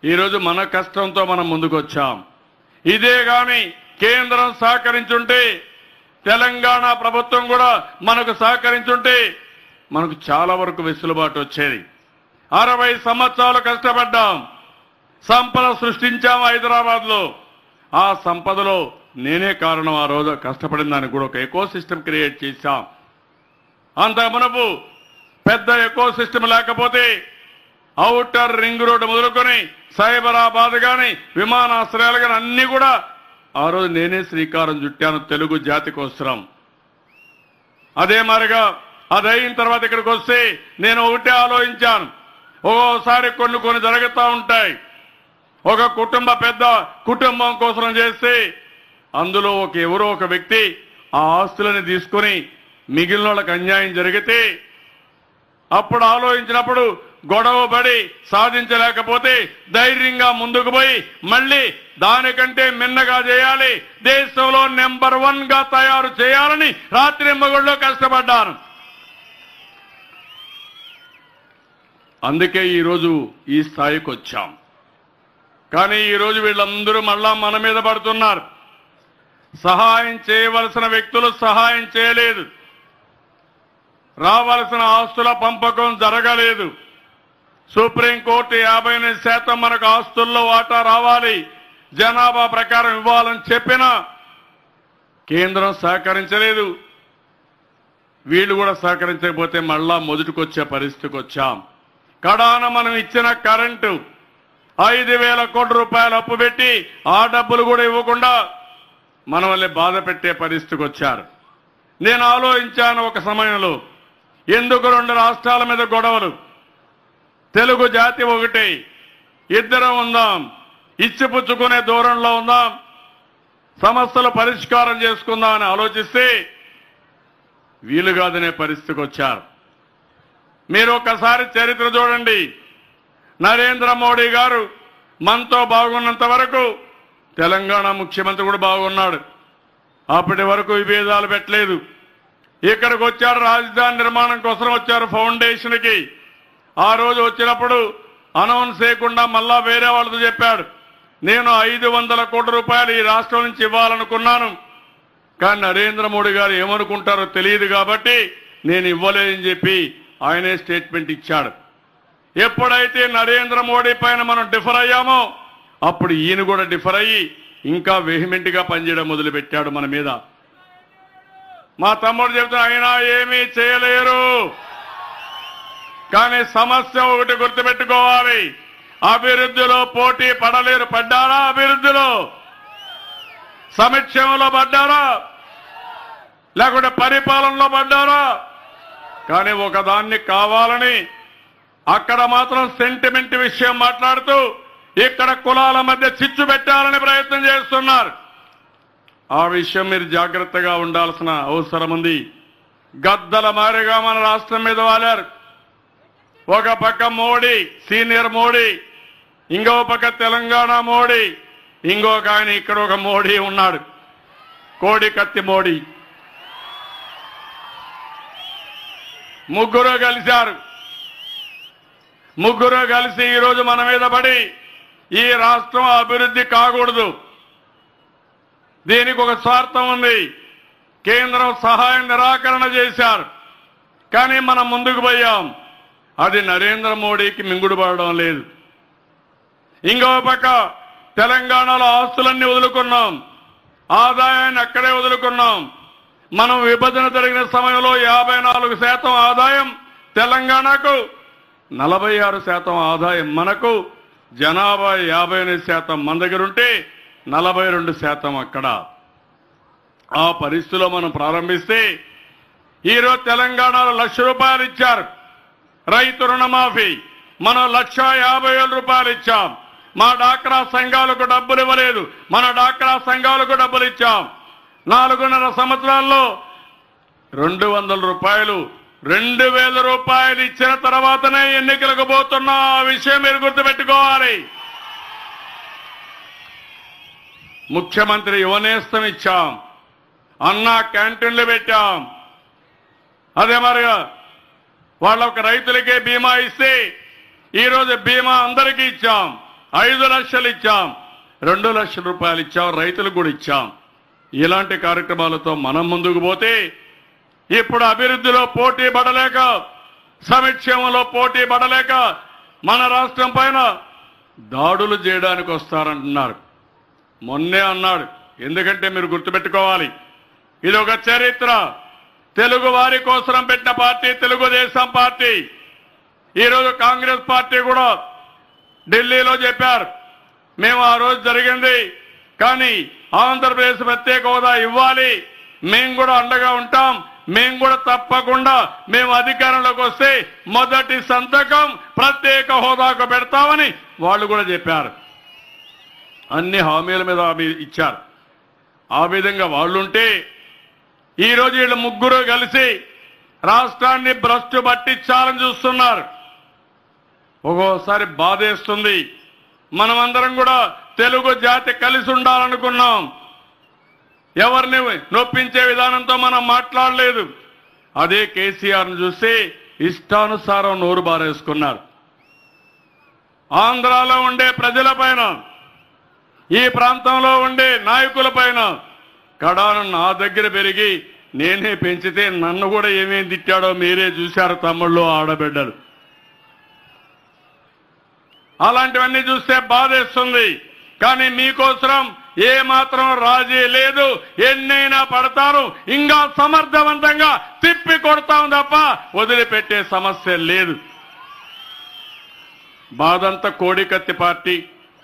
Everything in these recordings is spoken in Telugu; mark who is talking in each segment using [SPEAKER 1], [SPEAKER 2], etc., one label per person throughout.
[SPEAKER 1] ఈరోజు మన కష్టంతో మనం ముందుకు వచ్చాం ఇదే గాని కేంద్రం సహకరించుంటే తెలంగాణ ప్రభుత్వం కూడా మనకు సహకరించుంటే మనకు చాలా వరకు వెసులుబాటు వచ్చేది అరవై సంవత్సరాలు కష్టపడ్డాం సంపద సృష్టించాం హైదరాబాద్ లో ఆ సంపదలో నేనే కారణం ఆ రోజు కష్టపడిన దానికి కూడా ఒక ఎకో సిస్టమ్ క్రియేట్ చేశాం అంత మునపు పెద్ద ఎకో సిస్టమ్ లేకపోతే ఔటర్ రింగ్ రోడ్డు మొదలుకొని సైబరాబాద్ గాని విమానాశ్రయాలు గాని అన్ని కూడా ఆ రోజు నేనే శ్రీకారం చుట్టాను తెలుగు జాతి కోసరం అదే మరిగా అది అయిన తర్వాత ఇక్కడికి వస్తే నేను ఒకటే ఆలోచించాను ఒక్కోసారి కొన్ని కొన్ని జరుగుతూ ఉంటాయి ఒక కుటుంబ పెద్ద కుటుంబం కోసం చేస్తే అందులో ఒక ఎవరో ఒక వ్యక్తి ఆ ఆస్తులని తీసుకొని మిగిలిన వాళ్ళకి అన్యాయం జరిగితే అప్పుడు ఆలోచించినప్పుడు గొడవ పడి సాధించలేకపోతే ధైర్యంగా ముందుకు పోయి మళ్ళీ దానికంటే మిన్నగా చేయాలి దేశంలో నెంబర్ వన్ గా తయారు చేయాలని రాత్రి మగుళ్ళలో కష్టపడ్డాను అందుకే ఈరోజు ఈ స్థాయికి వచ్చాం కానీ ఈరోజు వీళ్ళందరూ మళ్ళా మన మీద పడుతున్నారు సహాయం చేయవలసిన వ్యక్తులు సహాయం చేయలేదు రావాల్సిన ఆస్తుల పంపకం జరగలేదు సుప్రీంకోర్టు యాభై ఎనిమిది శాతం మనకు ఆస్తుల్లో వాటా రావాలి జనాభా ప్రకారం ఇవ్వాలని చెప్పినా కేంద్రం సహకరించలేదు వీళ్ళు కూడా సహకరించకపోతే మళ్ళా మొదటికొచ్చే పరిస్థితికి వచ్చాం కడాన మనం ఇచ్చిన కరెంటు ఐదు వేల కోట్ల రూపాయలు అప్పు పెట్టి ఆ డబ్బులు కూడా ఇవ్వకుండా మన వల్లే బాధ పెట్టే పరిస్థితికి వచ్చారు నేను ఆలోచించాను ఒక సమయంలో ఎందుకు రెండు రాష్ట్రాల మీద గొడవలు తెలుగు జాతి ఒకటి ఇద్దరం ఉందాం ఇచ్చిపుచ్చుకునే దూరంలో ఉందాం సమస్యలు పరిష్కారం చేసుకుందాం అని ఆలోచిస్తే వీలు కాదనే పరిస్థితికి వచ్చారు మీరు ఒకసారి చరిత్ర చూడండి నరేంద్ర మోడీ గారు మనతో బాగున్నంత వరకు తెలంగాణ ముఖ్యమంత్రి కూడా బాగున్నాడు అప్పటి వరకు విభేదాలు పెట్టలేదు ఇక్కడికి వచ్చారు రాజధాని నిర్మాణం కోసం వచ్చారు ఫౌండేషన్ కి ఆ రోజు వచ్చినప్పుడు అనౌన్స్ చేయకుండా మళ్ళా వేరే వాళ్ళతో చెప్పాడు నేను ఐదు వందల కోట్ల రూపాయలు ఈ రాష్ట్రం నుంచి ఇవ్వాలనుకున్నాను కానీ నరేంద్ర మోడీ గారు ఏమనుకుంటారో తెలియదు కాబట్టి నేను ఇవ్వలేదని చెప్పి ఆయనే స్టేట్మెంట్ ఇచ్చాడు ఎప్పుడైతే నరేంద్ర మోడీ పైన మనం డిఫర్ అయ్యామో అప్పుడు ఈయన కూడా డిఫర్ అయ్యి ఇంకా వెహిమెంట్ గా పనిచేయడం మొదలు పెట్టాడు మన మీద మా తమ్ముడు చెబుతున్నా అయినా ఏమీ చేయలేరు కానీ సమస్య ఒకటి గుర్తుపెట్టుకోవాలి అభివృద్ధిలో పోటీ పడలేరు పడ్డారా అభివృద్ధిలో సమక్షంలో పడ్డారా లేకుంటే పరిపాలనలో పడ్డారా కానీ ఒకదాన్ని కావాలని అక్కడ మాత్రం సెంటిమెంట్ విషయం మాట్లాడుతూ ఇక్కడ కులాల మధ్య చిచ్చు పెట్టాలని ప్రయత్నం చేస్తున్నారు ఆ విషయం మీరు జాగ్రత్తగా ఉండాల్సిన అవసరం ఉంది గద్దల మారిగా మన రాష్ట్రం మీద వాలారు ఒక పక్క మోడీ సీనియర్ మోడీ ఇంకో పక్క తెలంగాణ మోడీ ఇంకొక ఆయన ఇక్కడ ఒక మోడీ ఉన్నాడు కోడి కత్తి మోడీ ముగ్గురు కలిశారు ముగ్గురు కలిసి ఈరోజు మన మీద పడి ఈ రాష్ట్రం అభివృద్ధి కాకూడదు దీనికి ఒక స్వార్థం ఉంది కేంద్రం సహాయం నిరాకరణ చేశారు కానీ మనం ముందుకు పోయాం అది నరేంద్ర మోడీకి మింగుడు పడడం లేదు ఇంకో పక్క తెలంగాణలో ఆస్తులన్నీ వదులుకున్నాం ఆదాయాన్ని అక్కడే వదులుకున్నాం మనం విభజన జరిగిన సమయంలో యాభై నాలుగు శాతం ఆదాయం తెలంగాణకు నలభై ఆరు శాతం ఆదాయం మనకు జనాభా యాభై ఎనిమిది శాతం మన దగ్గర ఉంటే నలభై రెండు శాతం అక్కడ ఆ పరిస్థితిలో మనం ప్రారంభిస్తే ఈరోజు తెలంగాణలో లక్ష రూపాయలు ఇచ్చారు రైతు రుణమాఫీ మనం లక్ష యాభై వేల రూపాయలు ఇచ్చాం మా డాక్రా సంఘాలకు డబ్బులు ఇవ్వలేదు మన డాక్రా సంఘాలకు డబ్బులు ఇచ్చాం నాలుగున్నర సంవత్సరాల్లో రెండు వందల రూపాయలు రెండు వేల రూపాయలు ఇచ్చిన తర్వాతనే ఎన్నికలకు పోతున్నా ఆ విషయం మీరు గుర్తుపెట్టుకోవాలి ముఖ్యమంత్రి యువనేస్తం ఇచ్చాం అన్నా క్యాంటీన్లు పెట్టాం అదే మరిగా వాళ్ళ ఒక రైతులకే బీమా ఇస్తే ఈ రోజు బీమా అందరికీ ఇచ్చాం ఐదు లక్షలు ఇచ్చాం రెండు లక్షల రూపాయలు ఇచ్చాం రైతులకు కూడా ఇచ్చాం ఇలాంటి కార్యక్రమాలతో మనం ముందుకు పోతే ఇప్పుడు అభివృద్ధిలో పోటీ పడలేక సంక్షేమంలో పోటీ పడలేక మన రాష్ట్రం పైన దాడులు చేయడానికి వస్తారంటున్నారు మొన్నే అన్నాడు ఎందుకంటే మీరు గుర్తుపెట్టుకోవాలి ఇది ఒక చరిత్ర తెలుగు వారి కోసం పెట్టిన పార్టీ తెలుగుదేశం పార్టీ ఈరోజు కాంగ్రెస్ పార్టీ కూడా ఢిల్లీలో చెప్పారు మేము ఆ రోజు జరిగింది కానీ ఆంధ్రప్రదేశ్ ప్రత్యేక హోదా ఇవ్వాలి మేము కూడా అండగా ఉంటాం మేము కూడా తప్పకుండా మేము అధికారంలోకి వస్తే మొదటి సంతకం ప్రత్యేక హోదాకు పెడతామని వాళ్ళు కూడా చెప్పారు అన్ని హామీల మీద హామీ ఇచ్చారు ఆ విధంగా వాళ్ళుంటే ఈరోజు వీళ్ళు ముగ్గురు కలిసి రాష్ట్రాన్ని భ్రష్టు పట్టించాలని చూస్తున్నారు ఒక్కోసారి బాధేస్తుంది మనమందరం కూడా తెలుగు జాతి కలిసి ఉండాలనుకున్నాం ఎవరిని నొప్పించే విధానంతో మనం మాట్లాడలేదు అదే కేసీఆర్ను చూసి ఇష్టానుసారం నోరు బారేసుకున్నారు ఆంధ్రాలో ఉండే ప్రజలపైన ఈ ప్రాంతంలో ఉండే నాయకులపైన కడాను నా దగ్గర పెరిగి నేనే పెంచితే నన్ను కూడా ఏమేం తిట్టాడో మీరే చూశారు తమ్ముళ్ళు ఆడబిడ్డలు అలాంటివన్నీ చూస్తే బాధేస్తుంది కానీ మీకోసం ఏ మాత్రం రాజీ లేదు ఎన్నైనా పడతారు ఇంకా సమర్థవంతంగా తిప్పి కొడతాం తప్ప వదిలిపెట్టే సమస్య లేదు బాదంతా కోడికత్తి పార్టీ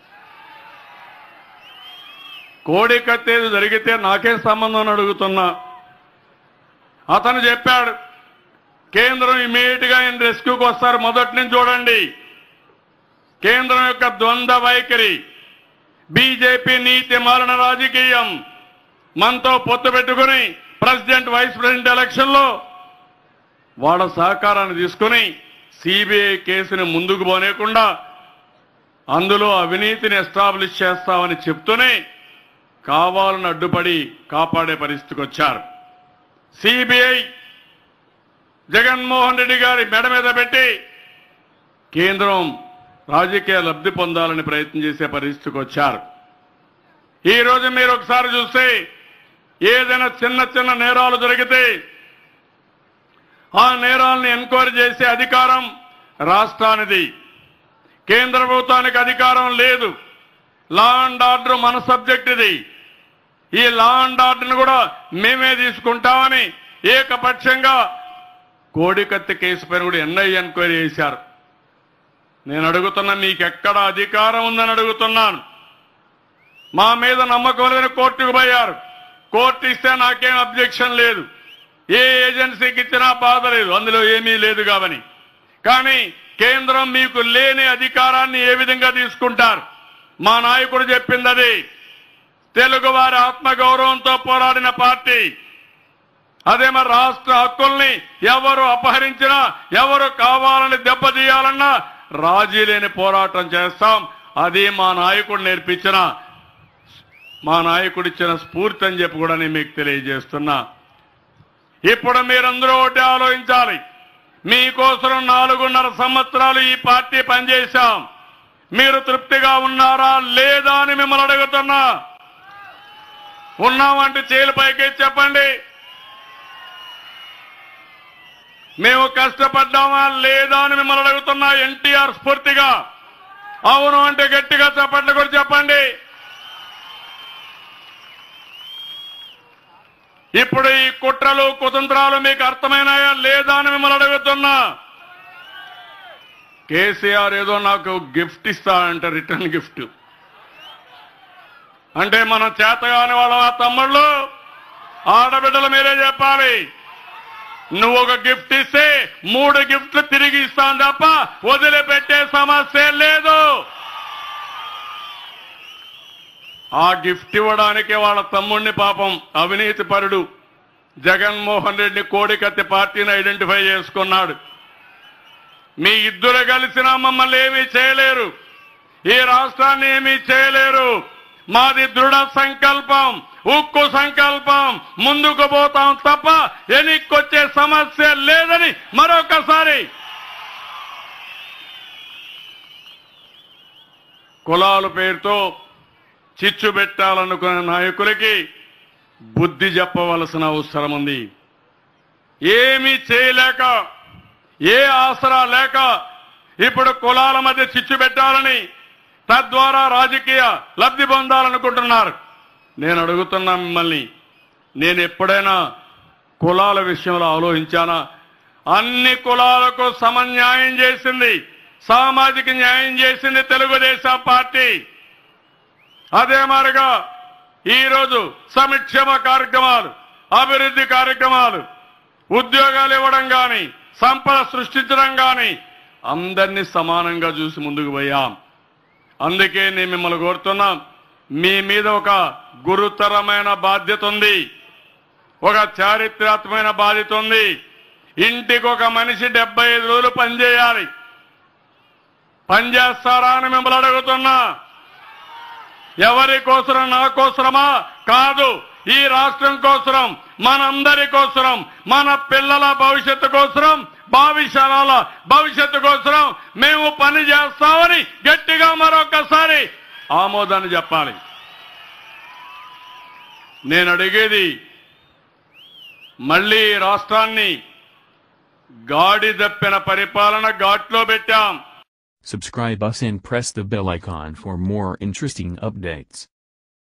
[SPEAKER 1] కోడికత్తి జరిగితే నాకేం సంబంధం అని అడుగుతున్నా అతను చెప్పాడు కేంద్రం ఇమీడియట్ గా ఆయన రెస్క్యూకి వస్తారు మొదటి నుంచి చూడండి కేంద్రం యొక్క ద్వంద్వ వైఖరి బీజేపీ నీతి మారణ రాజకీయం మనతో పొత్తు పెట్టుకుని ప్రెసిడెంట్ వైస్ ప్రెసిడెంట్ ఎలక్షన్ లో వాళ్ళ సహకారాన్ని తీసుకుని సిబిఐ కేసుని ముందుకు పోనేకుండా అందులో అవినీతిని ఎస్టాబ్లిష్ చేస్తామని చెప్తూనే కావాలని అడ్డుపడి కాపాడే పరిస్థితికి వచ్చారు సిబిఐ జగన్మోహన్ రెడ్డి గారి మెడ మీద పెట్టి కేంద్రం రాజకీయ లబ్ధి పొందాలని ప్రయత్నం చేసే పరిస్థితికి వచ్చారు ఈ రోజు మీరు ఒకసారి చూస్తే ఏదైనా చిన్న చిన్న నేరాలు జరిగితే ఆ నేరాలను ఎంక్వైరీ చేసే అధికారం రాష్ట్రానిది కేంద్ర ప్రభుత్వానికి అధికారం లేదు లా అండ్ ఆర్డర్ మన సబ్జెక్ట్ ఇది ఈ లా అండ్ ఆర్డర్ను కూడా మేమే తీసుకుంటామని ఏకపక్షంగా కోడికత్తి కేసు పైన కూడా ఎన్ఐ ఎంక్వైరీ చేశారు నేను అడుగుతున్నా మీకు ఎక్కడ అధికారం ఉందని అడుగుతున్నాను మా మీద నమ్మకం లేదని కోర్టుకు పోయారు కోర్టు ఇస్తే నాకేం అబ్జెక్షన్ లేదు ఏ ఏజెన్సీకి ఇచ్చినా బాధ లేదు అందులో ఏమీ లేదు కావని కానీ కేంద్రం మీకు లేని అధికారాన్ని ఏ విధంగా తీసుకుంటారు మా నాయకుడు చెప్పింది అది తెలుగు వారి ఆత్మగౌరవంతో పోరాడిన పార్టీ అదే మరి రాష్ట్ర హక్కుల్ని ఎవరు అపహరించినా ఎవరు కావాలని దెబ్బతీయాలన్నా రాజీ లేని పోరాటం చేస్తాం అది మా నాయకుడు నేర్పించిన మా నాయకుడు ఇచ్చిన స్ఫూర్తి అని చెప్పి కూడా నేను మీకు తెలియజేస్తున్నా ఇప్పుడు మీరందరూ ఒకటి ఆలోచించాలి మీకోసం నాలుగున్నర సంవత్సరాలు ఈ పార్టీ పనిచేశాం మీరు తృప్తిగా ఉన్నారా లేదా అని మిమ్మల్ని అడుగుతున్నా ఉన్నామంటే చేలు పైకి చెప్పండి మేము కష్టపడ్డామా లేదా అని మిమ్మల్ని అడుగుతున్నా ఎన్టీఆర్ స్ఫూర్తిగా అవును అంటే గట్టిగా చెప్పండి కూడా చెప్పండి ఇప్పుడు ఈ కుట్రలు కుతంత్రాలు మీకు అర్థమైనాయా లేదా అని మిమ్మల్ని అడుగుతున్నా కేసీఆర్ ఏదో నాకు గిఫ్ట్ ఇస్తాడంట రిటర్న్ గిఫ్ట్ అంటే మనం చేతగాని వాళ్ళ తమ్ముళ్ళు ఆడబిడ్డలు మీరే చెప్పాలి నువ్వు ఒక గిఫ్ట్ ఇస్తే మూడు గిఫ్ట్లు తిరిగి ఇస్తాను తప్ప వదిలిపెట్టే సమస్య లేదు ఆ గిఫ్ట్ ఇవ్వడానికి వాళ్ళ తమ్ముడిని పాపం అవినీతి పరుడు జగన్మోహన్ రెడ్డి కోడికత్తి పార్టీని ఐడెంటిఫై చేసుకున్నాడు మీ ఇద్దరు కలిసినా మమ్మల్ని ఏమీ చేయలేరు ఈ రాష్ట్రాన్ని ఏమీ చేయలేరు మాది దృఢ సంకల్పం ఉక్కు సంకల్పం ముందుకు పోతాం తప్ప ఎనిక్కొచ్చే సమస్య లేదని మరొకసారి కులాల పేరుతో చిచ్చు పెట్టాలనుకునే నాయకులకి బుద్ధి చెప్పవలసిన అవసరం ఉంది ఏమీ చేయలేక ఏ ఆసరా లేక ఇప్పుడు కులాల మధ్య చిచ్చు పెట్టాలని తద్వారా రాజకీయ లబ్ధి పొందాలనుకుంటున్నారు నేను అడుగుతున్నా మిమ్మల్ని నేను ఎప్పుడైనా కులాల విషయంలో ఆలోచించానా అన్ని కులాలకు సమన్యాయం చేసింది సామాజిక న్యాయం చేసింది తెలుగుదేశం పార్టీ అదే మాదిరిగా ఈరోజు సంక్షేమ కార్యక్రమాలు అభివృద్ధి కార్యక్రమాలు ఉద్యోగాలు ఇవ్వడం కానీ సంపద సృష్టించడం కానీ అందరినీ సమానంగా చూసి ముందుకు పోయాం అందుకే నేను మిమ్మల్ని కోరుతున్నాం మీ మీద ఒక గురుతరమైన బాధ్యత ఉంది ఒక చారిత్రాత్మకమైన బాధ్యత ఉంది ఇంటికి ఒక మనిషి డెబ్బై ఐదు రోజులు పనిచేయాలి పనిచేస్తారా అని మిమ్మల్ని అడుగుతున్నా ఎవరి కోసరం నా కోసరమా కాదు ఈ రాష్ట్రం కోసరం మనందరి కోసరం మన పిల్లల భవిష్యత్తు కోసరం భావిష్యాల భవిష్యత్తు కోసరం మేము పని చేస్తామని గట్టిగా మరొకసారి ఆమోదాన్ని చెప్పాలి నేను అడిగేది మళ్ళీ ఈ రాష్ట్రాన్ని గాడి దప్పిన పరిపాలన ఘాట్లో పెట్టాం
[SPEAKER 2] Subscribe us and press the bell icon for more interesting updates.